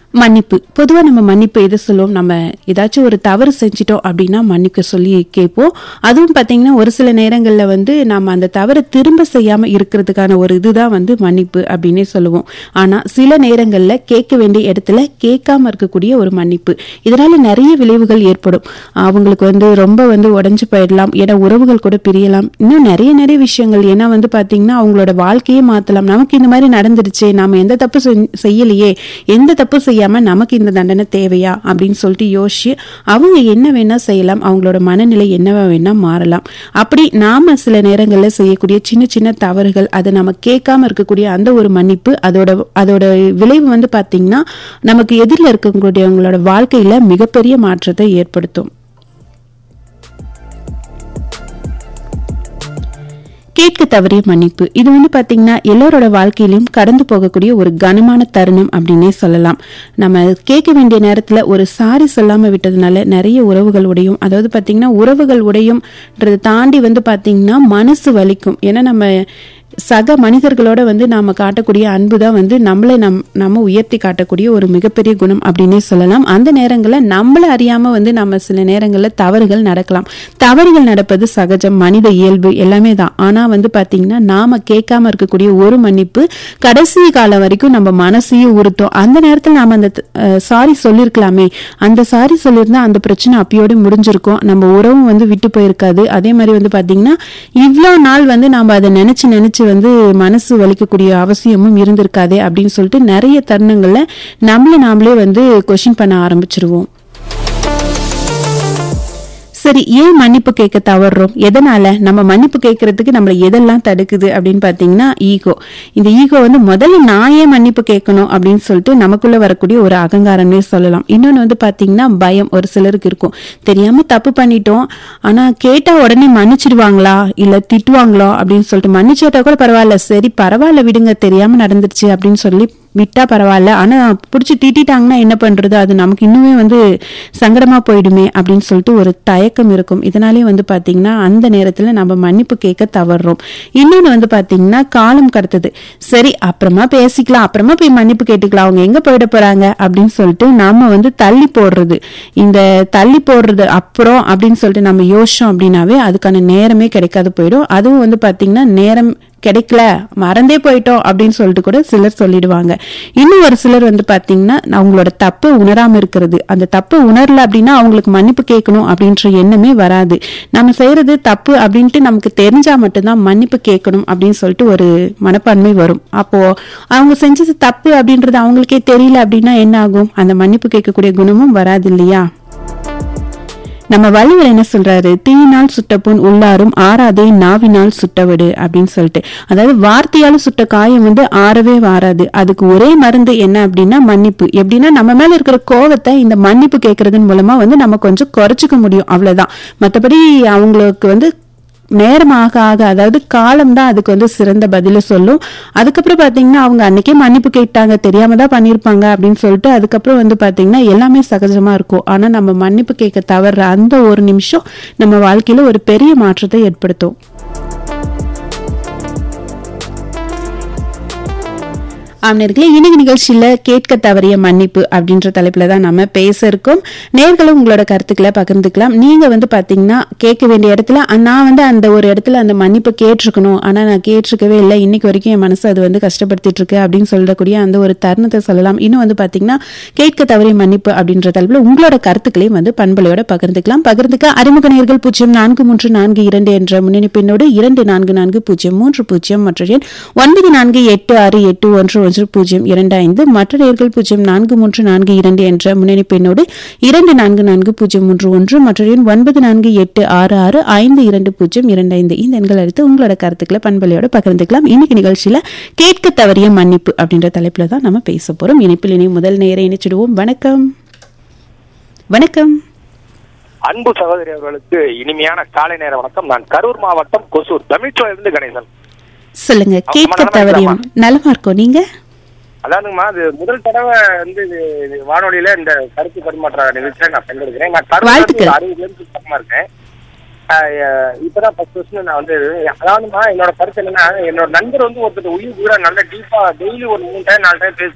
மன்னிப்பு பொதுவாக நம்ம மன்னிப்பு எது சொல்லுவோம் நம்ம ஏதாச்சும் ஒரு தவறு செஞ்சிட்டோம் அப்படின்னா மன்னிக்க சொல்லி கேட்போம் அதுவும் பார்த்தீங்கன்னா ஒரு சில நேரங்களில் வந்து நம்ம அந்த தவறை திரும்ப செய்யாமல் இருக்கிறதுக்கான ஒரு இதுதான் வந்து மன்னிப்பு அப்படின்னே சொல்லுவோம் ஆனால் சில நேரங்களில் கேட்க வேண்டிய இடத்துல கேட்காம இருக்கக்கூடிய ஒரு மன்னிப்பு இதனால நிறைய விளைவுகள் ஏற்படும் அவங்களுக்கு வந்து ரொம்ப வந்து உடஞ்சு போயிடலாம் ஏன்னா உறவுகள் கூட பிரியலாம் இன்னும் நிறைய நிறைய விஷயங்கள் ஏன்னா வந்து பார்த்தீங்கன்னா அவங்களோட வாழ்க்கையே மாற்றலாம் நமக்கு இந்த மாதிரி நடந்துருச்சு நாம எந்த தப்பு செஞ்- செய்யலையே எந்த தப்பு செய்யாம நமக்கு இந்த தண்டனை தேவையா அப்படின்னு சொல்லிட்டு யோசிச்சு அவங்க என்ன வேணா செய்யலாம் அவங்களோட மனநிலை என்னவா வேணா மாறலாம் அப்படி நாம சில நேரங்களில் செய்யக்கூடிய சின்ன சின்ன தவறுகள் அதை நம்ம கேட்காம இருக்கக்கூடிய அந்த ஒரு மன்னிப்பு அதோட அதோட விளைவு வந்து பாத்தீங்கன்னா நமக்கு எதிரில் இருக்கக்கூடியவங்களோட வாழ்க்கையில மிகப்பெரிய மாற்றத்தை ஏற்படுத்தும் கேட்க தவறிய மன்னிப்பு இது வந்து பாத்தீங்கன்னா எல்லோரோட வாழ்க்கையிலும் கடந்து போகக்கூடிய ஒரு கனமான தருணம் அப்படின்னே சொல்லலாம் நம்ம கேட்க வேண்டிய நேரத்துல ஒரு சாரி சொல்லாம விட்டதுனால நிறைய உறவுகள் உடையும் அதாவது பாத்தீங்கன்னா உறவுகள் உடையும்ன்றதை தாண்டி வந்து பாத்தீங்கன்னா மனசு வலிக்கும் ஏன்னா நம்ம சக மனிதர்களோட வந்து நாம காட்டக்கூடிய அன்பு தான் வந்து நம்மளை நம் நம்ம உயர்த்தி காட்டக்கூடிய ஒரு மிகப்பெரிய குணம் அப்படின்னே சொல்லலாம் அந்த நேரங்களில் நம்மள அறியாம வந்து நம்ம சில நேரங்களில் தவறுகள் நடக்கலாம் தவறுகள் நடப்பது சகஜம் மனித இயல்பு எல்லாமே தான் ஆனா வந்து பாத்தீங்கன்னா நாம கேட்காம இருக்கக்கூடிய ஒரு மன்னிப்பு கடைசி காலம் வரைக்கும் நம்ம மனசையும் உறுத்தும் அந்த நேரத்தில் நாம அந்த சாரி சொல்லியிருக்கலாமே அந்த சாரி சொல்லியிருந்தா அந்த பிரச்சனை அப்பயோடு முடிஞ்சிருக்கும் நம்ம உறவும் வந்து விட்டு போயிருக்காது அதே மாதிரி வந்து பாத்தீங்கன்னா இவ்வளோ நாள் வந்து நாம அதை நினைச்சு நினைச்சு வந்து மனசு வலிக்கக்கூடிய அவசியமும் இருந்திருக்காதே அப்படின்னு சொல்லிட்டு நிறைய தருணங்கள்ல நம்மள நாமளே வந்து கொஷின் பண்ண ஆரம்பிச்சிருவோம் சரி ஏன் மன்னிப்பு கேட்க தவறுறோம் எதனால நம்ம மன்னிப்பு கேட்கறதுக்கு நம்மள எதெல்லாம் தடுக்குது அப்படின்னு பாத்தீங்கன்னா ஈகோ இந்த ஈகோ வந்து முதல்ல நான் ஏன் மன்னிப்பு கேட்கணும் அப்படின்னு சொல்லிட்டு நமக்குள்ள வரக்கூடிய ஒரு அகங்காரம்னே சொல்லலாம் இன்னொன்னு வந்து பாத்தீங்கன்னா பயம் ஒரு சிலருக்கு இருக்கும் தெரியாம தப்பு பண்ணிட்டோம் ஆனா கேட்டா உடனே மன்னிச்சிடுவாங்களா இல்ல திட்டுவாங்களோ அப்படின்னு சொல்லிட்டு மன்னிச்சுட்டா கூட பரவாயில்ல சரி பரவாயில்ல விடுங்க தெரியாம நடந்துருச்சு அப்படின்னு சொல்லி விட்டா பரவாயில்ல ஆனா பிடிச்சி திட்டிட்டாங்கன்னா என்ன பண்றது அது நமக்கு இன்னுமே வந்து சங்கடமா போயிடுமே அப்படின்னு சொல்லிட்டு ஒரு தயக்கம் இருக்கும் இதனாலே வந்து பாத்தீங்கன்னா அந்த நேரத்துல நம்ம மன்னிப்பு கேட்க தவறுறோம் இன்னொன்னு வந்து பாத்தீங்கன்னா காலம் கடத்தது சரி அப்புறமா பேசிக்கலாம் அப்புறமா போய் மன்னிப்பு கேட்டுக்கலாம் அவங்க எங்க போயிட போறாங்க அப்படின்னு சொல்லிட்டு நாம வந்து தள்ளி போடுறது இந்த தள்ளி போடுறது அப்புறம் அப்படின்னு சொல்லிட்டு நம்ம யோசிச்சோம் அப்படின்னாவே அதுக்கான நேரமே கிடைக்காது போயிடும் அதுவும் வந்து பாத்தீங்கன்னா நேரம் கிடைக்கல மறந்தே போயிட்டோம் அப்படின்னு சொல்லிட்டு கூட சிலர் சொல்லிடுவாங்க இன்னும் ஒரு சிலர் வந்து பாத்தீங்கன்னா அவங்களோட தப்பு உணராம இருக்கிறது அந்த தப்பு உணரல அப்படின்னா அவங்களுக்கு மன்னிப்பு கேட்கணும் அப்படின்ற எண்ணமே வராது நம்ம செய்யறது தப்பு அப்படின்ட்டு நமக்கு தெரிஞ்சா மட்டும்தான் மன்னிப்பு கேட்கணும் அப்படின்னு சொல்லிட்டு ஒரு மனப்பான்மை வரும் அப்போ அவங்க செஞ்சது தப்பு அப்படின்றது அவங்களுக்கே தெரியல அப்படின்னா என்ன ஆகும் அந்த மன்னிப்பு கேட்கக்கூடிய குணமும் வராது இல்லையா நம்ம வள்ளுவர் என்ன சொல்றாரு தீயினால் சுட்ட புண் உள்ளாரும் ஆறாதே நாவினால் சுட்டவிடு அப்படின்னு சொல்லிட்டு அதாவது வார்த்தையால சுட்ட காயம் வந்து ஆறவே வாராது அதுக்கு ஒரே மருந்து என்ன அப்படின்னா மன்னிப்பு எப்படின்னா நம்ம மேல இருக்கிற கோவத்தை இந்த மன்னிப்பு கேட்கறதன் மூலமா வந்து நம்ம கொஞ்சம் குறைச்சிக்க முடியும் அவ்வளவுதான் மத்தபடி அவங்களுக்கு வந்து நேரம் ஆக ஆக அதாவது காலம் தான் அதுக்கு வந்து சிறந்த பதில சொல்லும் அதுக்கப்புறம் பாத்தீங்கன்னா அவங்க அன்னைக்கே மன்னிப்பு கேட்டாங்க தெரியாம தான் பண்ணிருப்பாங்க அப்படின்னு சொல்லிட்டு அதுக்கப்புறம் வந்து பாத்தீங்கன்னா எல்லாமே சகஜமா இருக்கும் ஆனா நம்ம மன்னிப்பு கேட்க தவறுற அந்த ஒரு நிமிஷம் நம்ம வாழ்க்கையில ஒரு பெரிய மாற்றத்தை ஏற்படுத்தும் ஆம்னர்களே இன்னைக்கு நிகழ்ச்சியில கேட்க தவறிய மன்னிப்பு அப்படின்ற தலைப்புல தான் நம்ம பேச இருக்கோம் நேர்களும் உங்களோட கருத்துக்களை பகிர்ந்துக்கலாம் நீங்க வந்து பாத்தீங்கன்னா கேட்க வேண்டிய இடத்துல அ, நான் வந்து அந்த ஒரு இடத்துல அந்த மன்னிப்பு கேட்டிருக்கணும் ஆனா நான் கேட்டிருக்கவே இல்லை இன்னைக்கு வரைக்கும் என் மனசு அது வந்து கஷ்டப்படுத்திட்டு இருக்கு அப்படின்னு சொல்லக்கூடிய அந்த ஒரு தருணத்தை சொல்லலாம் இன்னும் வந்து பாத்தீங்கன்னா கேட்க தவறிய மன்னிப்பு அப்படின்ற தலைப்புல உங்களோட கருத்துக்களையும் வந்து பண்பலையோட பகிர்ந்துக்கலாம் பகிர்ந்துக்க அறிமுக நேர்கள் பூஜ்ஜியம் நான்கு மூன்று நான்கு இரண்டு என்ற முன்னணி பின்னோடு இரண்டு நான்கு நான்கு பூஜ்ஜியம் மூன்று பூஜ்ஜியம் மற்ற எண் ஒன்பது நான்கு எட்டு ஆறு எட்டு ஒன்று ஒன்று பூஜ்ஜியம் இரண்டு ஐந்து மற்ற நேர்கள் பூஜ்ஜியம் நான்கு மூன்று நான்கு இரண்டு என்ற முன்னணி பெண்ணோடு இரண்டு நான்கு நான்கு பூஜ்ஜியம் மூன்று ஒன்று மற்ற எண் ஒன்பது நான்கு எட்டு ஆறு ஆறு ஐந்து இரண்டு பூஜ்ஜியம் இரண்டு ஐந்து இந்த எண்கள் அடுத்து உங்களோட கருத்துக்களை பண்பலையோட பகிர்ந்துக்கலாம் இன்னைக்கு நிகழ்ச்சியில கேட்க தவறிய மன்னிப்பு அப்படின்ற தலைப்புல தான் நம்ம பேச போறோம் இணைப்பில் இனி முதல் நேரம் இணைச்சிடுவோம் வணக்கம் வணக்கம் அன்பு சகோதரி அவர்களுக்கு இனிமையான காலை நேர வணக்கம் நான் கரூர் மாவட்டம் கொசூர் தமிழ்ச்சோலிருந்து கணேசன் சொல்லுங்க கேட்க நலமா தவறிய இருக்கலாமா? நலமா இருக்கோம் நீங்க அதானுங்கம்மா அது முதல் தடவை வந்து இது இது வானொலியில இந்த கருத்து பரிமாற்ற நிகழ்ச்சியில நான் பங்கெடுக்கிறேன் நான் கரூர்ல இருந்து வாழ்த்துக்கள். ஒரு அறுபது கிலோமீட்டர் பக்கமா இருக்கேன் ஆஹ் அஹ் இப்பதான் ஃபர்ஸ்ட் ஃபர்ஸ்ட் நான் வந்து அதாவதுமா என்னோட கருத்து என்னன்னா என்னோட நண்பர் வந்து ஒருத்தர் உயிர் கூட நல்ல டீப்பா டெய்லி ஒரு மூணு டைம் நாலு டைம் பேசி